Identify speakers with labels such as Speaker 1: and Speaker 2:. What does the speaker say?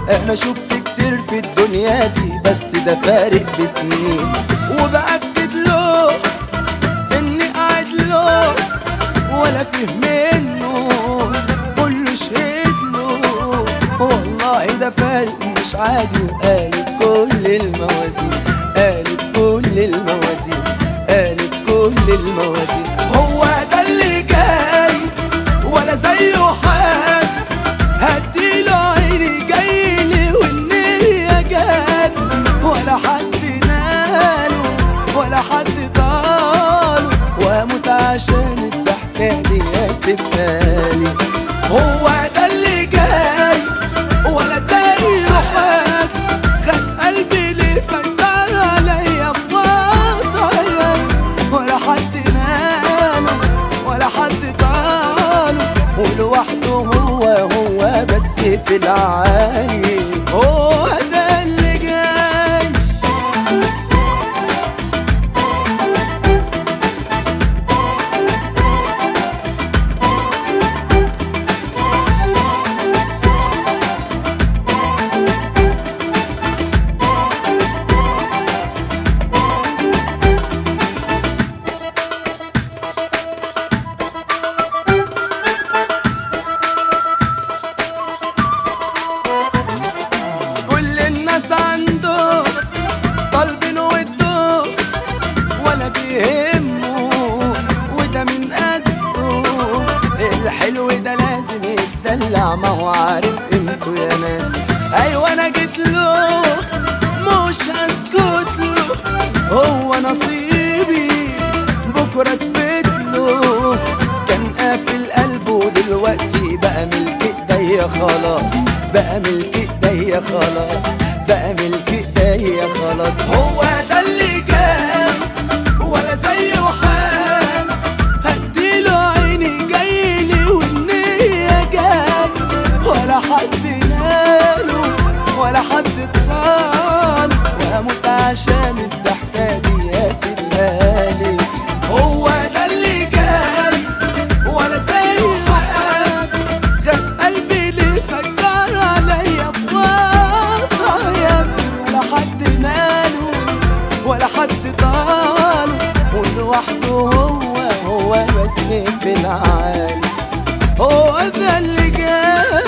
Speaker 1: انا شفت كتير في الدنيا دي بس ده فارق بسنين وبأكد له اني قاعد له ولا فيه منه كله شهد له والله ده فارق مش عادي وقالب كل الموازين قالب كل الموازين قالب كل الموازين هو ده اللي جاي ولا زيه حد هديله عيني جايلي والنية جت ولا حد ناله ولا حد طاله واموت عشان الضحكة دي تبقالي هو ده اللي جاي ولا زيه حد خد قلبي ليه سيطر عليا بوضعي ولا حد ناله ولا حد طاله ولوحده هو هو بس في العالي هو ده اللي جاي كل الناس عنده طالبين وده ولا بيهمه وده من قده الحلو ده لازم يتدلع ما هو عارف قيمته يا ناس ايوه انا جيت له مش هسكت له هو نصيبي بكره اثبت له كان قافل قلبه ودلوقتي بقى ملك ايديا خلاص بقى ملك ايديا خلاص بقى ملك ايديا خلاص هو ده اللي كان ولا زيه حال هديله عيني جايلي والنية جاي ولا حد ناله ولا حد طال واموت عشان الضحكة دي تبالي هو ده اللي جاي ولا زي حد خد قلبي ليه سيطر عليا بوضعي ولا حد ماله ولا حد طاله ولوحده هو هو بس في العالي هو ده اللي جاي